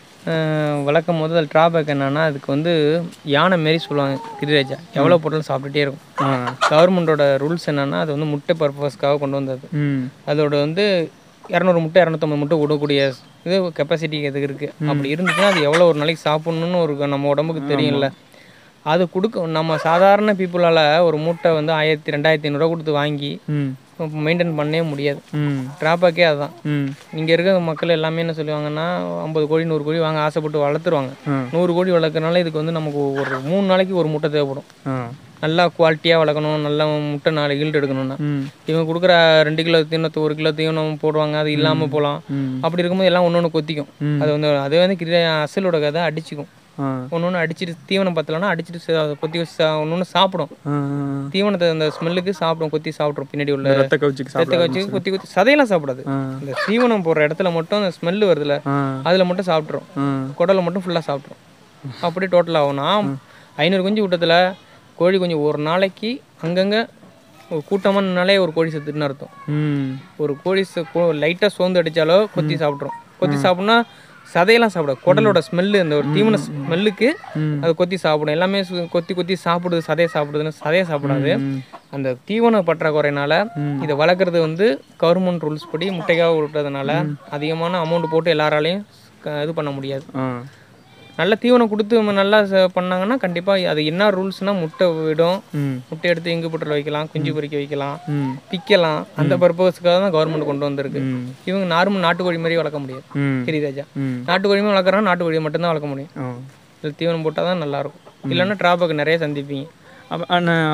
வளர்க்கும் போது அதில் ட்ராபேக் என்னன்னா அதுக்கு வந்து யானை மாரி சொல்லுவாங்க கிரிராஜா எவ்வளோ போட்டாலும் சாப்பிட்டுட்டே இருக்கும் ஆ கவர்மெண்டோட ரூல்ஸ் என்னன்னா அது வந்து முட்டை பர்பஸ்க்காக கொண்டு வந்தது ம் அதோட வந்து இரநூறு முட்டை இரநூத்தம்பது முட்டை விடக்கூடிய இது கெப்பாசிட்டி எதுக்கு இருக்குது அப்படி இருந்துச்சுன்னா அது எவ்வளோ ஒரு நாளைக்கு சாப்பிட்ணுன்னு ஒரு நம்ம உடம்புக்கு தெரியும்ல அது கொடுக்க நம்ம சாதாரண பீப்புளால் ஒரு மூட்டை வந்து ஆயிரத்தி ரெண்டாயிரத்தி ஐநூறுரூவா கொடுத்து வாங்கி ம் மெயின்டைன் பண்ணவே முடியாது ம் ட்ராபேக்கே அதுதான் ம் இங்கே இருக்க மக்கள் எல்லாமே என்ன சொல்லுவாங்கன்னா ஐம்பது கோழி நூறு கோழி வாங்க ஆசைப்பட்டு வளர்த்துருவாங்க ஆ. நூறு கோழி வளர்க்கறனால இதுக்கு வந்து நமக்கு ஒரு மூணு நாளைக்கு ஒரு முட்டை தேவைப்படும் ஆ நல்லா குவாலிட்டியாக வளர்க்கணும் நல்லா முட்டை நாலு ஈல்டு எடுக்கணும்னா ம் இவங்க கொடுக்குற ரெண்டு கிலோ தீவனத்து ஒரு கிலோ தீவனம் போடுவாங்க அது இல்லாமல் போகலாம் ம் அப்படி இருக்கும்போது எல்லாம் ஒன்று ஒன்று கொத்திக்கும் ம். அது வந்து அது வந்து கிரி அசலோட கதை அடிச்சுக்கும் ஆ ஒன்று ஒன்று அடிச்சிட்டு தீவனம் பத்தலைன்னா அடிச்சிட்டு சா- கொத்தி வச்சு ஒன்று ஒன்று சாப்பிடும் ஆ தீவனத்தை அந்த ஸ்மெல்லுக்கு சாப்பிடும் கொத்தி சாப்பிடும் பின்னாடி உள்ள ரத்த கவுச்சிக்கு ரத்த சாப்பிட வச்சு கொத்தி கொத்தி சதையெல்லாம் சாப்பிடாது ஆ இந்த தீவனம் போடுற இடத்துல மட்டும் அந்த ஸ்மெல்லு வருதுல்ல ஆ அதில் மட்டும் சாப்பிட்ரும் ஆ குடலை மட்டும் ஃபுல்லாக சாப்பிட்ரும் அப்படி டோட்டல் ஆகும்னா ஐநூறு குஞ்சு விட்டத்தில் கோழி குஞ்சு ஒரு நாளைக்கு அங்கங்கே ஒரு கூட்டமாக நின்னாலே ஒரு கோழி செத்துட்டுன்னு அர்த்தம் ம் ஒரு கோழி லைட்டாக சோர்ந்து அடித்தாலோ கொத்தி சாப்பிட்ரும் கொத்தி சாப்பிட்னா சதையெல்லாம் சாப்பிடாது குடலோட ஸ்மெல்லு அந்த ஒரு தீவன ஸ்மெல்லுக்கு ம். அது கொத்தி சாப்பிடும் எல்லாமே சு- கொத்தி கொத்தி சாப்பிடுது சதையை சாப்பிடுதுன்னு சதையை சாப்பிடாது ம். அந்த தீவன பற்றாக்குறையினால இதை வளர்க்குறது வந்து கவர்மெண்ட் ரூல்ஸ் படி முட்டைக்காக விட்டுறதுனால அதிகமான அமௌண்ட் போட்டு எல்லாராலையும் க- இது பண்ண முடியாது ஆ நல்ல தீவனம் கொடுத்து நம்ம நல்லா ச- பண்ணாங்கன்னா கண்டிப்பாக அது என்ன ரூல்ஸ்னால் முட்டை விடும் ம் முட்டை எடுத்து இங்கு புட்டில் வைக்கலாம் குஞ்சு பொறிக்க வைக்கலாம் ம் விற்கலாம் அந்த பர்பஸ்க்காக தான் கவர்மெண்ட் கொண்டு வந்திருக்கு ம் இவங்க நார்மல் நாட்டுக்கோழி மாதிரி வளர்க்க முடியாது ம் கிரிராஜா ம் நாட்டுக்கோழியுமே வளர்க்குறாங்க நாட்டுக்கோழியை மட்டும்தான் வளர்க்க முடியும் ஆ இதில் தீவனம் போட்டால் தான் நல்லாயிருக்கும் இல்லைன்னா ட்ராபேக் நிறைய சந்திப்பீங்க அப்போ ஆனால்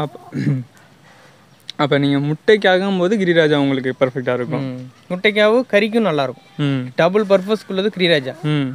அப்போ நீங்கள் முட்டைக்காகும் போது கிரிராஜா உங்களுக்கு பர்ஃபெக்டாக இருக்கும் ம். முட்டைக்காவும் கறிக்கும் நல்லா இருக்கும் ம் டபுள் பர்பஸ்க்குள்ளது கிரிராஜா ம்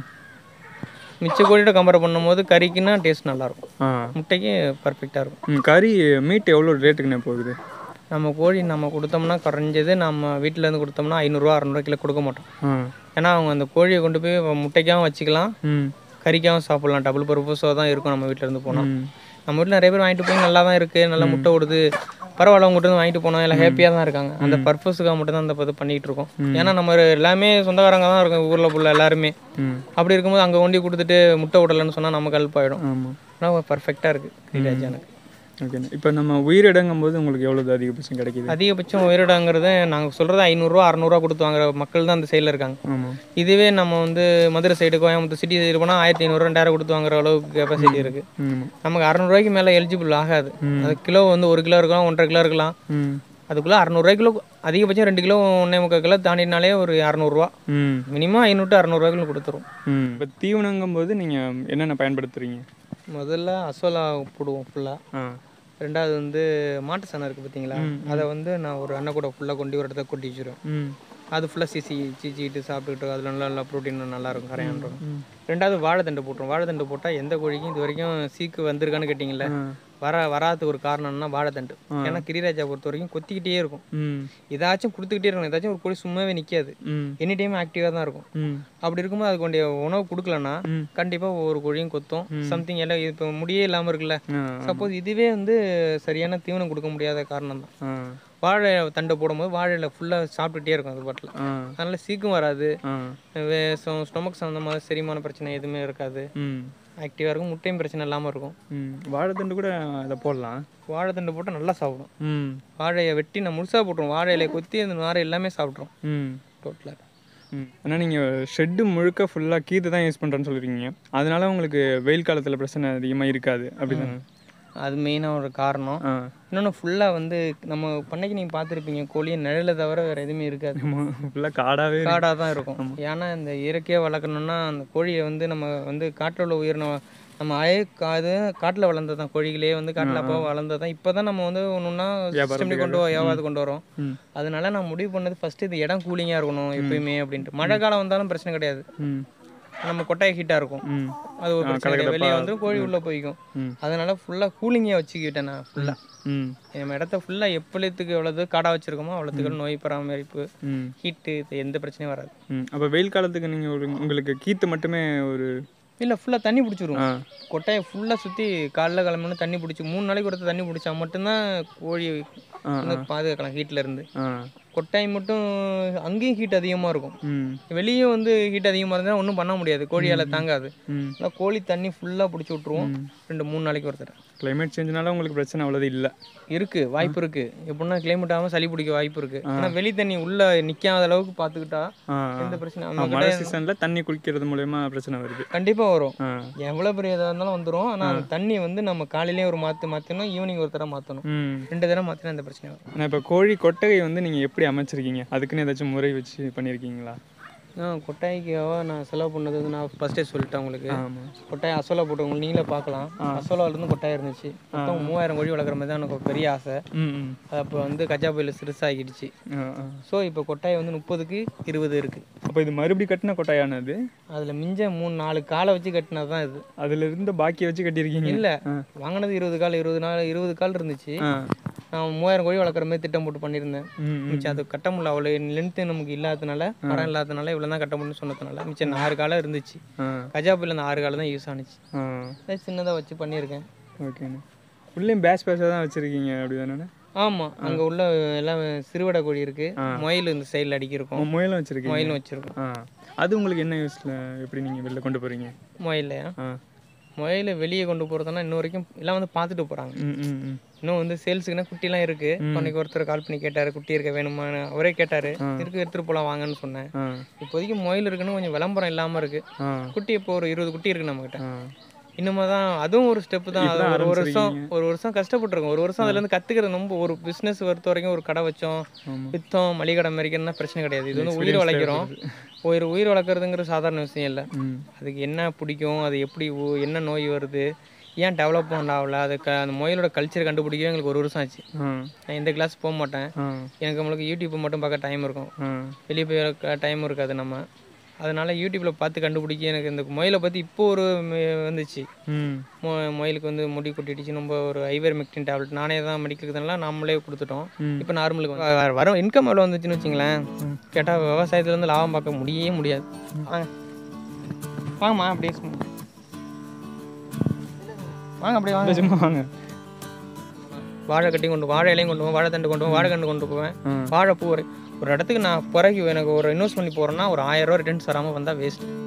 மிச்ச கோழியோட கம்பேர் பண்ணும்போது கறிக்குன்னா டேஸ்ட் நல்லா இருக்கும் ஆ முட்டைக்கு பர்ஃபெக்டாக இருக்கும் ம் கறி மீட் எவ்வளோ ரேட்டுக்குண்ணே போகுது நம்ம கோழி நம்ம கொடுத்தோம்னா குறைஞ்சது நம்ம வீட்டில் இருந்து கொடுத்தோம்னா ஐநூறுரூவா அறநூறுவா கிலோ கொடுக்க மாட்டோம் ஆ ஏன்னா அவங்க அந்த கோழியை கொண்டு போய் முட்டைக்காகவும் வச்சுக்கலாம் ம் கறிக்காகவும் சாப்பிடலாம் டபுள் பர்பஸாக தான் இருக்கும் நம்ம வீட்டில் இருந்து போனால் ம் நம்ம வீட்டில் நிறைய பேர் வாங்கிட்டு போய் நல்லா தான் இருக்குது நல்லா முட்டை விடுது பரவாயில்ல உங்கள்கிட்ட இருந்து வாங்கிட்டு போனோம் எல்லாம் ஹாப்பியாக தான் இருக்காங்க அந்த பர்பஸுக்காக மட்டும் தான் அந்த இது பண்ணிகிட்டு இருக்கோம் ஏன்னா நம்ம எல்லாமே சொந்தக்காரங்க தான் இருக்கோம் ஊரில் ஃபுல்லாக எல்லாருமே ம் அப்படி இருக்கும்போது அங்கே கொண்டு கொடுத்துட்டு முட்டை விடலன்னு சொன்னால் நமக்கு கல்ப்பாயிடும் ஆமாம் ஆனால் பர்ஃபெக்டாக இருக்குது கிரிராஜ் எனக்கு ஓகேண்ணே இப்போ நம்ம உயிரிடங்கும் போது உங்களுக்கு எவ்வளோ அதிகபட்சம் கிடைக்குது அதிகபட்சம் உயிரிடங்கிறது நாங்கள் சொல்கிறது ஐநூறுரூவா அறநூறுவா கொடுத்து வாங்குற மக்கள் தான் அந்த சைடில் இருக்காங்க ஆமாம் இதுவே நம்ம வந்து Madurai side Coimbatore city side போனால் ஆயிரத்தி ஐநூறு ரெண்டாயிரம் கொடுத்து வாங்குற அளவுக்கு கெப்பாசிட்டி இருக்குது ஆமாம் நமக்கு அறநூறுவாய்க்கு மேலே எலிஜிபிள் ஆகாது அது கிலோ வந்து ஒரு கிலோ இருக்கலாம் ஒன்றரை கிலோ இருக்கலாம் ம் அதுக்குள்ளே அறநூறுவா கிலோ அதிகபட்சம் ரெண்டு கிலோ ஒன்றே முக்கால் கிலோ தாண்டினாலே ஒரு அறநூறுவா ம் மினிமம் ஐநூறு டு அறநூறுவாய்க்குள்ள கொடுத்துரும் ம் இப்போ தீவனங்கும் போது நீங்கள் என்னென்ன பயன்படுத்துகிறீங்க முதல்ல அசோலா போடுவோம் ஃபுல்லாக ஆ ரெண்டாவது வந்து மாட்டு சாணம் இருக்குது பார்த்தீங்களா அதை வந்து நான் ஒரு அண்ணன் கூட ஃபுல்லாக கொண்டு ஒரு இடத்த கொட்டி வச்சிருவேன் ம் அது ஃபுல்லாக சிசி சீச்சிட்டு சாப்பிட்டுட்டு அதில் நல்லா நல்லா ப்ரோட்டீன் நல்லா இருக்கும் கரையான்றோம் ரெண்டாவது வாழைத்தண்டு போட்டுரும் வாழைத்தண்டு போட்டால் எந்த கோழிக்கும் இது வரைக்கும் சீக்கு வந்திருக்கான்னு கேட்டிங்களே வர வராத ஒரு காரணம்னா வாழைத்தண்டு ஏன்னா கிரிராஜா பொறுத்த வரைக்கும் கொத்திக்கிட்டே இருக்கும் ம் ஏதாச்சும் கொடுத்துக்கிட்டே இருக்கணும் ஏதாச்சும் ஒரு கோழி சும்மாவே நிற்காது ம் எனி டைம் ஆக்டிவாக தான் இருக்கும் ம் அப்படி இருக்கும்போது அதுக்கு வேண்டிய உணவு கொடுக்கலன்னா கண்டிப்பாக ஒவ்வொரு கோழியும் கொத்தும் சம்திங் எல்லாம் இப்போ முடியே இல்லாமல் இருக்குல்ல ஆ சப்போஸ் இதுவே வந்து சரியான தீவனம் கொடுக்க முடியாத காரணம் தான் ஆ வாழை தண்டை போடும்போது வாழையில ஃபுல்லாக சாப்பிட்டுட்டே இருக்கும் அது பாட்டில் ஆ அதனால சீக்கும் வராது ஆ ஸ்டொமக் சம்மந்தமாக செரிமான பிரச்சனை எதுவுமே இருக்காது ம் ஆக்டிவாக இருக்கும் முட்டையும் பிரச்சனை இல்லாமல் இருக்கும் ம் வாழைத்தண்டு கூட அதை போடலாம் வாழைத்தண்டு போட்டால் நல்லா சாப்பிடும் ம் வாழையை வெட்டி நான் முழுசாக போட்டுருவோம் வாழை இலையை கொத்தி அந்த நாரை எல்லாமே சாப்பிட்றோம் ம் டோட்டலாக ம் ஆனால் நீங்கள் ஷெட்டு முழுக்க ஃபுல்லாக கீத்து தான் யூஸ் பண்ணுறேன்னு சொல்லிருக்கீங்க அதனால உங்களுக்கு வெயில் காலத்தில் பிரச்சனை அதிகமாக இருக்காது அப்படி தானே அது மெயினாக ஒரு காரணம் ஆ இன்னொன்று ஃபுல்லாக வந்து நம்ம பண்ணைக்கு நீங்கள் பார்த்துருப்பீங்க கோழியை நிழலை தவிர வேறு எதுவுமே இருக்காது ஃபுல்லாக காடாகவே இருக்கு. காடாக தான் இருக்கும் ஏன்னா இந்த இயற்கையாக வளர்க்கணும்னா அந்த கோழியை வந்து நம்ம வந்து காட்டில் உள்ள உயிரின நம்ம அழைய காது காட்டில் வளர்ந்தது தான் கோழிகளே வந்து காட்டில் அப்போ வளர்ந்தது தான் இப்போ தான் நம்ம வந்து ஒன்று ஒன்றா சிஸ்டம் கொண்டு வரோம் வியாபாரத்து கொண்டு வரோம் ம். அதனால நான் முடிவு பண்ணது ஃபஸ்ட்டு இது இடம் கூலிங்காக இருக்கணும் எப்பயுமே அப்படின்ட்டு மழை காலம் வந்தாலும் பிரச்சனை கிடையாது ம் நம்ம கொட்டாய் ஹீட்டாக இருக்கும் ம் அது ஒரு பிரச்சனை கிடையாது. வெளியே வந்து கோழி உள்ளே போய்க்கும் ம். அதனால ஃபுல்லாக கூலிங்காக வச்சுக்கிட்டேன் நான் ஃபுல்லாக ம் நம்ம இடத்த ஃபுல்லாக எப்பொழுதுக்கு எவ்வளவு காடாக வச்சிருக்கோமோ அவ்வளோத்துக்கு நோய் பராமரிப்பு ம் ஹீட்டு இது எந்த பிரச்சனையும் வராது ம் அப்போ வெயில் காலத்துக்கு நீங்கள் ஒரு உங்களுக்கு கீத்து மட்டுமே ஒரு இல்லை ஃபுல்லாக தண்ணி பிடிச்சிருவோம் ஆ கொட்டாயை ஃபுல்லாக சுற்றி காலைல கிளம்பணும் தண்ணி பிடிச்சி மூணு நாளைக்கு ஒருத்தர் தண்ணி பிடிச்சா மட்டும்தான் கோழி ஆ, வந்து பாதுகாக்கலாம் ஹீட்ல இருந்து ஆ கொட்டாய் மட்டும் அங்கேயும் ஹீட் அதிகமாக இருக்கும் ம் வெளியே வந்து ஹீட் அதிகமாக இருந்தால் ஒன்றும் பண்ண முடியாது கோழியால் தாங்காது ம் அதான் கோழி தண்ணி ஃபுல்லாக பிடிச்சி விட்ருவோம் ரெண்டு மூணு நாளைக்கு ஒருத்தர் கிளைமேட் சேஞ்ச்னால உங்களுக்கு பிரச்சனை அவ்வளோது இல்லை இருக்கு வாய்ப்பு இருக்கு எப்படின்னா கிளைமேட் ஆகாமல் சளி பிடிக்க வாய்ப்பு இருக்கு ஆனால் வெளி தண்ணி உள்ள நிற்காத அளவுக்கு பார்த்துக்கிட்டா ஆ எந்த பிரச்சனை ஆ, நம்ம மழை சீசனில் தண்ணி குடிக்கிறது மூலயமா பிரச்சனை வருது கண்டிப்பாக வரும் ஆ எவ்வளோ பெரிய இதாக இருந்தாலும் வந்துடும் ஆனால் அந்த தண்ணி வந்து நம்ம காலையிலேயே ஒரு மாற்று மாற்றணும் ஈவினிங் ஒரு தடவை மாற்றணும் ம் ரெண்டு தடவை மாற்றினா இந்த பிரச்சனை வரும் நான் இப்போ கோழி கொட்டகை வந்து நீங்கள் எப்படி அமைச்சிருக்கீங்க அதுக்குன்னு ஏதாச்சும் முறை வச்சு பண்ணியிருக்கீங்களா ஆ கொட்டாய்க்காக நான் செலவு பண்ணது வந்து நான் ஃபஸ்ட்டே சொல்லிட்டேன் உங்களுக்கு ஆமாம் கொட்டாய் அசோலா போட்டவங்க நீங்களே பார்க்கலாம் அசோலாவிலேருந்து கொட்டாய் இருந்துச்சு மொத்தம் மூவாயிரம் கோழி வளர்க்குற மாதிரி தான் எனக்கு ஒரு பெரிய ஆசை ம் ம் அது அப்போ வந்து கஜா புயல் சிறுசாகிடுச்சு ஆ ஆ ஸோ இப்போ கொட்டாய் வந்து முப்பதுக்கு இருபது இருக்குது அப்போ இது மறுபடி கட்டின கொட்டாயானது அதில் மிஞ்ச மூணு நாலு காலை வச்சு கட்டினது தான் இது அதுல இருந்து பாக்கியை வச்சு கட்டியிருக்கீங்க இல்லை ஆ. வாங்கினது இருபது கால் இருபது நாள் இருபது கால் இருந்துச்சு ஆ நான் மூவாயிரம் கோழி வளர்க்குற மாதிரி திட்டம் போட்டு பண்ணியிருந்தேன் ம் ம் மிச்சம் அது கட்ட முடியல அவ்வளோ லென்த்து நமக்கு இல்லாதனால மரம் இல்லாதனால இவ்வளோ தான் கட்ட முடியும்னு சொன்னதுனால மிச்சம் இந்த ஆறு காலம் இருந்துச்சு ஆ கஜா புயல் அந்த ஆறு காலம் தான் யூஸ் ஆனிச்சு ஆ அதை சின்னதாக வச்சு பண்ணியிருக்கேன் ஓகேண்ணே உள்ளேயும் பேட்ச் பேட்சாக தான் வச்சுருக்கீங்க அப்படி தானே ஆமாம் அங்கே உள்ள எல்லாம் சிறுவடை கோழி இருக்குது மயில் இந்த சைடில் அடிக்கிருக்கோம் முயலும் வச்சுருக்கீங்க மயிலும் வச்சுருக்கோம் ஆ அது உங்களுக்கு என்ன யூஸில் எப்படி நீங்கள் வெளில கொண்டு போகிறீங்க மயிலையா ஆ மயிலை வெளியே கொண்டு போகிறதுனா இன்ன வரைக்கும் எல்லாம் வந்து பார்த்துட்டு போகிறாங்க ம் ம் ம் இன்னும் வந்து சேல்ஸுக்குன்னா குட்டிலாம் இருக்கு அன்னைக்கு ஒருத்தர் கால் பண்ணி கேட்டாரு குட்டி இருக்க வேணுமா அவரே கேட்டாரு இருக்கு எடுத்துட்டு போலாம் வாங்கன்னு சொன்னேன் ஆ இப்போதைக்கு மொயில் இருக்குன்னு கொஞ்சம் விளம்பரம் இல்லாம இருக்கு ஆ குட்டி இப்போ ஒரு இருபது குட்டி இருக்கு நம்மகிட்ட ஆ இன்னுமா தான் அதுவும் ஒரு ஸ்டெப் தான் அது இப்பதான் ஒரு ஒரு வருஷம் ஒரு வருஷம் கஷ்டப்பட்டிருக்கோம் ஒரு வருஷம் அதுல இருந்து கத்துக்கிறது ரொம்ப ஒரு பிசினஸ் பொறுத்த வரைக்கும் ஒரு கடை வச்சோம் ஆமா. வித்தோம் மளிகை கடை மாதிரின்னா பிரச்சனை கிடையாது இது வந்து உயிர் வளர்க்கிறோம் ஒரு உயிர் வளர்க்குறதுங்கிற சாதாரண விஷயம் இல்லை ம் அதுக்கு என்ன பிடிக்கும் அது எப்படி ஊ- என்ன நோய் வருது ஏன் டெவலப்மெண்ட் ஆகல அது க அந்த முயலோட கல்ச்சர் கண்டுபிடிக்கவே எங்களுக்கு ஒரு வருஷம் ஆச்சு ம் நான் எந்த கிளாஸ் போக மாட்டேன் ம் எனக்கு நம்மளுக்கு யூடியூப் மட்டும் பார்க்க டைம் இருக்கும் ம் வெளியே போய் டைம் இருக்காது நம்ம அதனால யூடியூப்பில் பார்த்து கண்டுபிடிக்க எனக்கு இந்த முயலை பற்றி இப்போ ஒரு ம- வந்துச்சு ம் மு- முயலுக்கு வந்து முடி கொட்டிடுச்சு நம்ம ஒரு ஐவர் மெக்டின் டேப்லெட் நானே தான் மெடிக்கலுக்குனால நாமளே கொடுத்துட்டோம் ம். இப்போ நார்மலுக்கு வந்து வர- வர இன்கம் எவ்வளோ வந்துச்சுன்னு வச்சுங்களேன் கேட்டால் விவசாயத்துலேருந்து லாபம் பார்க்க முடியவே முடியாது வாங்க வாங்கம்மா அப்படியே சும்மா. வாங்க அப்படியே வாங்க சும்மா வாங்க வாழை கட்டி கொண்டு வாழை இலையும் கொண்டு போவேன் வாழை தண்டு கொண்டு போவேன் வாழை கண்டு கொண்டு போவேன் ம். வாழைப்பூ வரை ஒரு இடத்துக்கு நான் பிறகு எனக்கு ஒரு இன்வெஸ்ட் பண்ணி போகிறேன்னா ஒரு ஆயிரம் ரூபா ரிட்டர்ன்ஸ் வராமல் வந்தால் வேஸ்ட்